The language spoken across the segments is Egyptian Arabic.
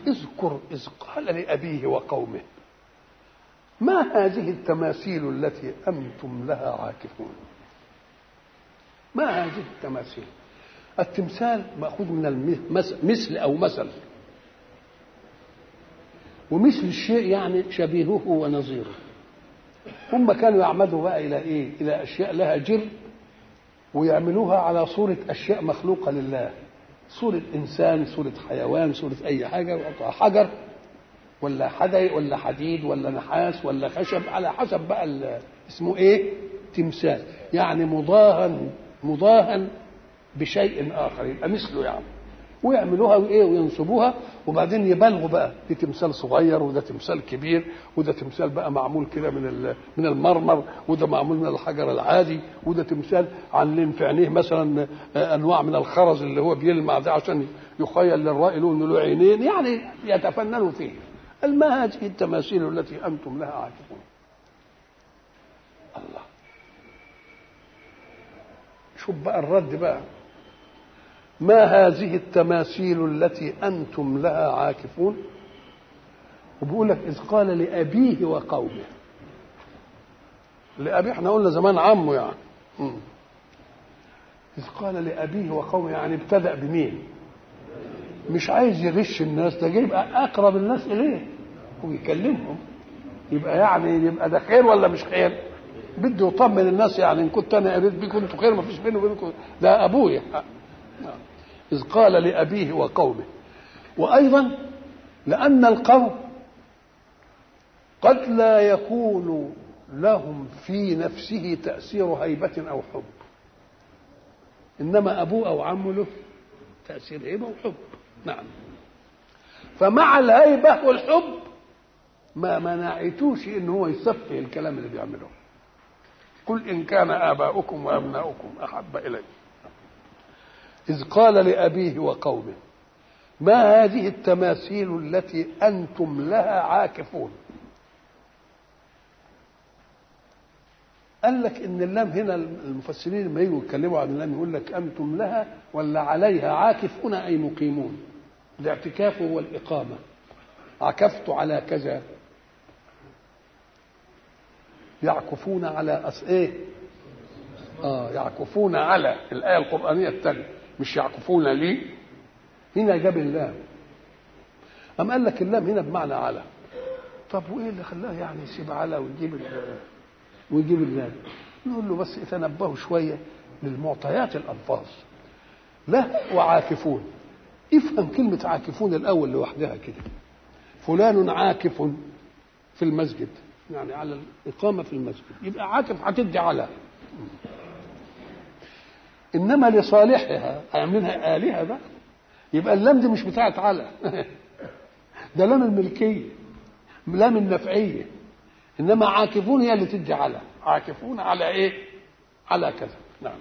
اذكر إذ قال لأبيه وقومه ما هذه التماثيل التي أنتم لها عاكفون ما هذه التماثيل التمثال مأخوذ من المثل أو مثل ومثل الشيء يعني شبيهه ونظيره هم كانوا يعمدوا بقى إلى إيه إلى أشياء لها جر ويعملوها على صورة أشياء مخلوقة لله صورة إنسان صورة حيوان صورة أي حاجة حجر ولا حدي ولا حديد ولا نحاس ولا خشب على حسب بقى اسمه ايه تمثال يعني مضاهن مضاهن بشيء اخر يبقى مثله يعني ويعملوها وايه وينصبوها وبعدين يبالغوا بقى دي تمثال صغير وده تمثال كبير وده تمثال بقى معمول كده من من المرمر وده معمول من الحجر العادي وده تمثال عاملين في عينيه مثلا انواع من الخرز اللي هو بيلمع ده عشان يخيل للرائي له انه له عينين يعني يتفننوا فيه ما هذه التماثيل التي انتم لها عاكفون الله شوف بقى الرد بقى ما هذه التماثيل التي انتم لها عاكفون وبيقول لك اذ قال لابيه وقومه لابيه احنا قلنا زمان عمه يعني م. اذ قال لابيه وقومه يعني ابتدا بمين مش عايز يغش الناس ده جايب اقرب الناس اليه ويكلمهم يبقى يعني يبقى ده خير ولا مش خير بده يطمن الناس يعني ان كنت انا قريت بيكم انتوا خير ما فيش بيني وبينكم ده ابويا اذ قال لابيه وقومه وايضا لان القوم قد لا يكون لهم في نفسه تاثير هيبه او حب انما ابوه او عمه له تاثير هيبه وحب نعم فمع الهيبه والحب ما منعتوش ان هو يصفي الكلام اللي بيعمله قل ان كان اباؤكم وابناؤكم احب الي اذ قال لابيه وقومه ما هذه التماثيل التي انتم لها عاكفون قال لك ان اللام هنا المفسرين لما يجوا يتكلموا عن اللام يقول لك انتم لها ولا عليها عاكفون اي مقيمون الاعتكاف هو الاقامه عكفت على كذا يعكفون على أس ايه اه يعكفون على الايه القرانيه الثانيه مش يعكفون لي هنا جاب اللام أم قال لك اللام هنا بمعنى على طب وايه اللي خلاه يعني يسيب على ويجيب ويجيب اللام نقول له بس تنبهوا شويه للمعطيات الالفاظ لا وعاكفون افهم كلمه عاكفون الاول لوحدها كده فلان عاكف في المسجد يعني على الإقامة في المسجد يبقى عاكف هتدي على إنما لصالحها هيعملها آلهة بقى يبقى اللام دي مش بتاعت على ده لام الملكية لام النفعية إنما عاكفون هي اللي تدي على عاكفون على إيه؟ على كذا نعم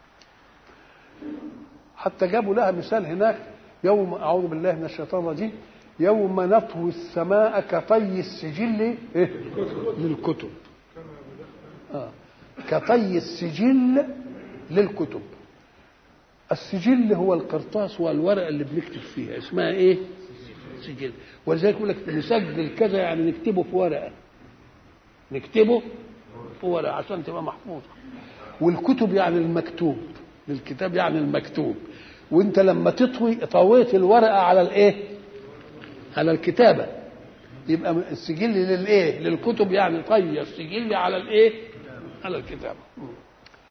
حتى جابوا لها مثال هناك يوم أعوذ بالله من الشيطان الرجيم يوم نطوي السماء كطي السجل إيه؟ للكتب آه. كطي السجل للكتب السجل هو القرطاس والورقه اللي بنكتب فيها اسمها ايه سجل ولذلك يقول لك نسجل كذا يعني نكتبه في ورقه نكتبه في ورقه عشان تبقى محفوظه والكتب يعني المكتوب للكتاب يعني المكتوب وانت لما تطوي طويت الورقه على الايه على الكتابه يبقى السجل للايه للكتب يعني طي السجل على الايه على الكتابه